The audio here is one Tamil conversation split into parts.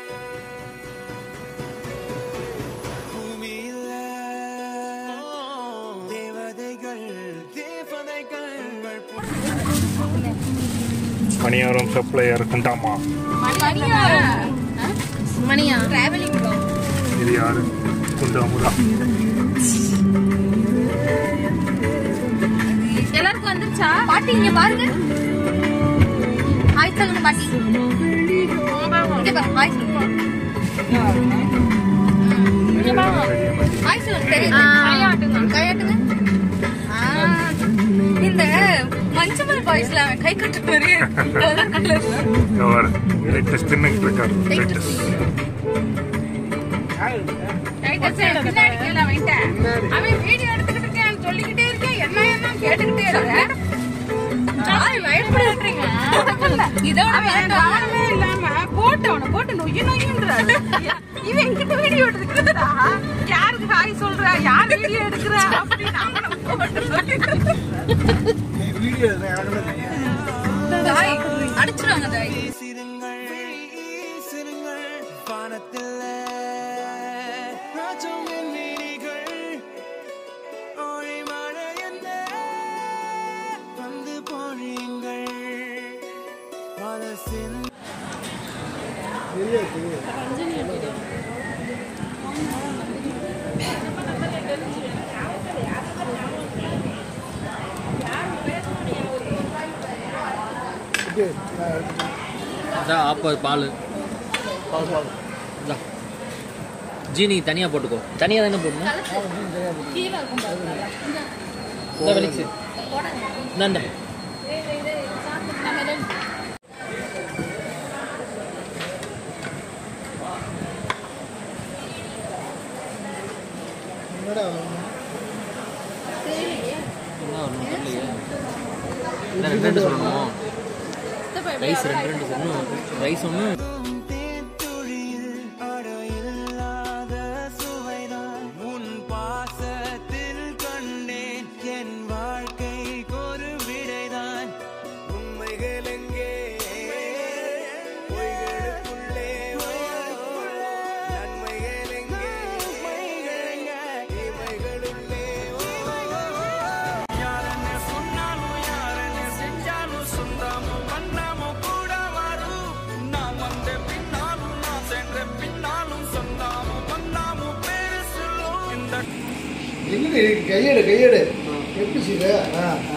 பூமியில தேவதைகள் தேவதைகள் பணியாரம் சப்ளையர் குண்டாமா மணியா டிராவலிங் இது யாரு குண்டாமுதா எல்லாருக்கும் வந்துருச்சா பாட்டி இங்க பாருங்க ஹாய் சொல்லுங்க பாட்டி இங்க பாரு ஹாய் சொல்லுங்க ஹாய் சொல்லுங்க தெரியுது கையாட்டுங்க கையாட்டுங்க ஆ, இந்த மஞ்சள் பாய்ஸ்ல கை கட்டு மாதிரியே கலர் கலர்ல கவர் லேட்டஸ்ட் தின்னுட்டு இருக்காரு லேட்டஸ்ட் பின்னாடி கீழே வைட்டேன் அவன் வீடியோ எடுத்துக்கிட்டு இருக்கேன் சொல்லிக்கிட்டே இருக்கேன் என்ன என்ன கேட்டுக்கிட்டே இருக்கேன் இதோட காரணமே இல்லாம போட்டு அவனை போட்டு நொய்யு நொய்யுன்றாரு இவன் என்கிட்ட வீடியோ எடுத்துக்கிறா யாருக்கு ஹாய் சொல்ற யார் வீடியோ எடுக்கிற அப்படின்னு அவனை போட்டு நொய்யுறாரு. தாய் அடிச்சிருவாங்க தாய் சிறுங்கள் சிறுங்கள் வானத்தில் ராஜம் என் விழிகள் ஓடி மழை என்ன வந்து பொழியுங்கள் பல சிந்த அதான் ஆப்ப பால் இந்தா. ஜீனி தனியா போட்டுக்கோ தனியா தானே போடணும் இந்த வெளிச்சு இந்தாண்ட. என்ன வரணும் தெரியலையே. என்ன ரெண்டு ரெண்டு சொல்லணுமோ ரைஸ் ரெண்டு ரெண்டு சொல்லணும் ரைஸ் ஒன்று தேன்துளியில் அடையில்லாத சுவைதான் உன் பாசத்தில் கண்டேன் என் வாழ்க்கைக்கு ஒரு விடைதான் உண்மைகள் எங்கே பொய்களுக்குள்ளே நன்மைகள் எங்கே இமைகளுள்ளே யாரென்ன சொன்னாலும் யாரென்ன செஞ்சாலும் சொந்தாமும் வண்ணாமும் கூட வரும் நான் வந்த பின்னாலும் நான் சென்ற பின்னாலும் சொந்தாமும் வண்ணாமும் பேரு சொல்லும் இந்த எங்க கையெடு கையெடு எப்படி செய்ய ஆ ஆ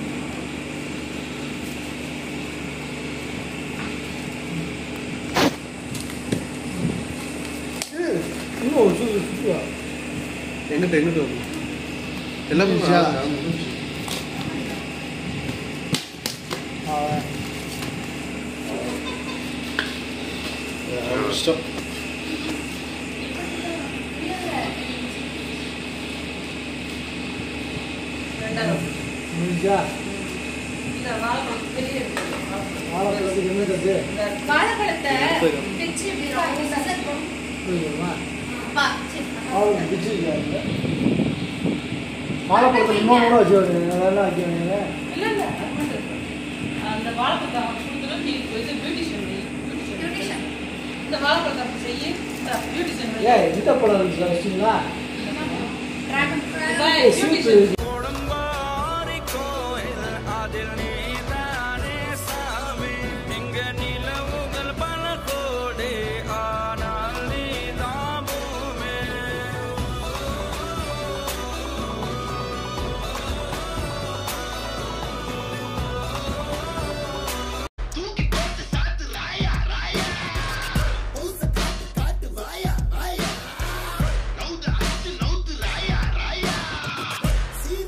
ஏய், இன்னும் ஒரு சுத்து சுத்துவா எங்கிட்ட எங்கிட்ட வரும் எல்லாம் முடிஞ்சுச்சா? முடிஞ்சு ஆ, இஷ்டம் முடிஞ்சா வாழைப்பழத்துக்கு என்ன கட்டு வாழைப்பழத்தை பிச்சு இப்படி ரொம்ப சசர் போட்டு புரியுமா பா, சரி. அவளுக்கு பிச்சு இருக்காது வாழைப்பழத்தில் இன்னொன்று கூட வச்சு வைக்கிறீங்க அதெல்லாம் வைக்க வேண்டியது இல்ல இல்ல அது மட்டும் இருக்கு. அந்த வாழைப்பழத்தை அவன் கொடுத்துட்டு நீ இது பியூட்டிஷியன் பியூட்டிஷியன் Beautician. இந்த வாழைப்பழத்தை அப்படி செய்யி பியூட்டிஷியன் ஏய் இந்த பழம் வச்சிங்களா Dragon fruit. சூப்பு கொடும்பாரி கோயில் அதில் நீதானே சாமி இங்க நிலவுகள் பல கோடி ஆனால் நீதான் பூமி நவுத்து அடிச்சு நவுத்து ராயா ராயா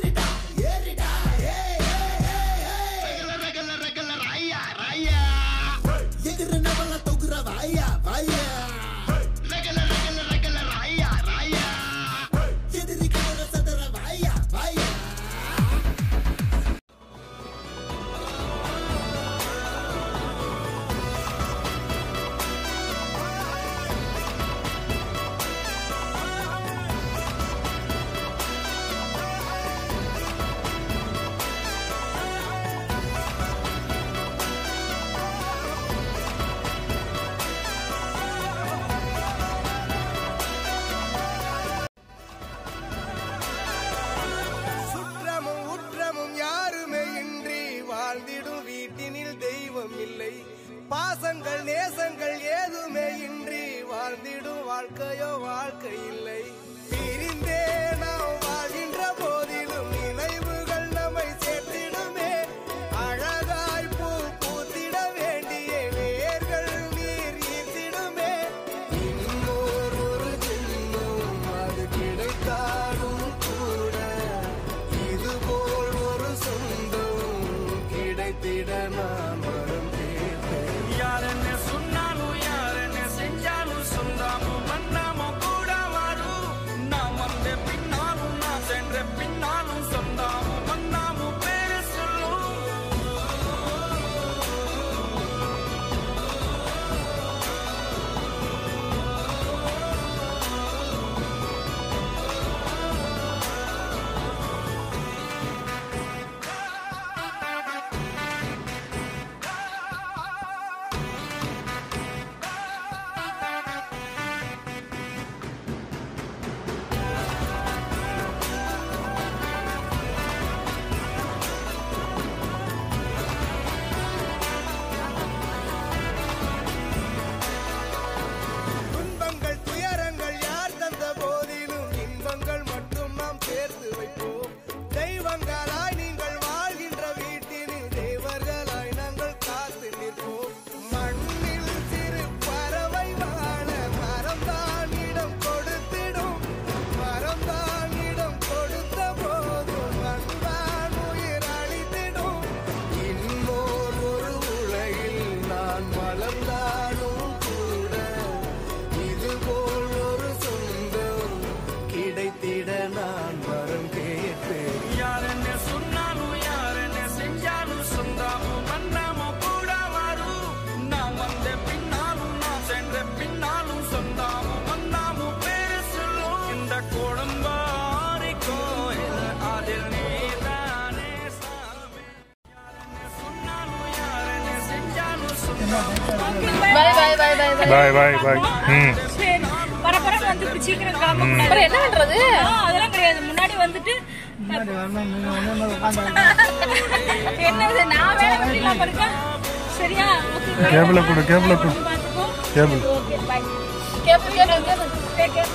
பாய் பாய் பாய் ம் சரி பரபரன்னு வந்து இப்படி சீக்கிரம் கிளம்ப கூடாது. அப்புறம் என்ன பண்றது ஆ, அதெல்லாம் கிடையாது முன்னாடி வந்துட்டு முன்னாடி வரணும் நீங்கள் ஒன்று உட்காந்து என்னது நான் வேலை பண்ணிடலாம் பாருங்க சரியா ஓகே கேபிளை கொடு கேபிளை கொடு பார்த்துக்கோ கேபிள் ஓகே பாய் கேப்பு கேப்பு கேப்பு டேக் கேர்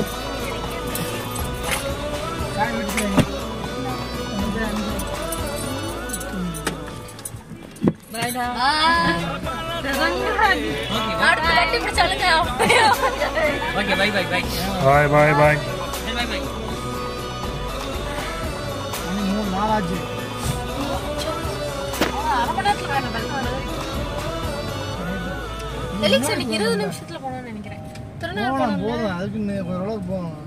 அடுத்து கட்டி பிடிச்சாலுங்க okay bye bye bye bye bye bye bye bye மூணு நாளாச்சு அரை மணி நேரத்துல வேணும் எலிக்ஸ் அன்னைக்கு இருபது நிமிஷத்துல போகணும்னு நினைக்கிறேன் திருநெல்வேலி போகணும் போதும் அதுக்கு இன்னும் ஓரளவுக்கு போகணும்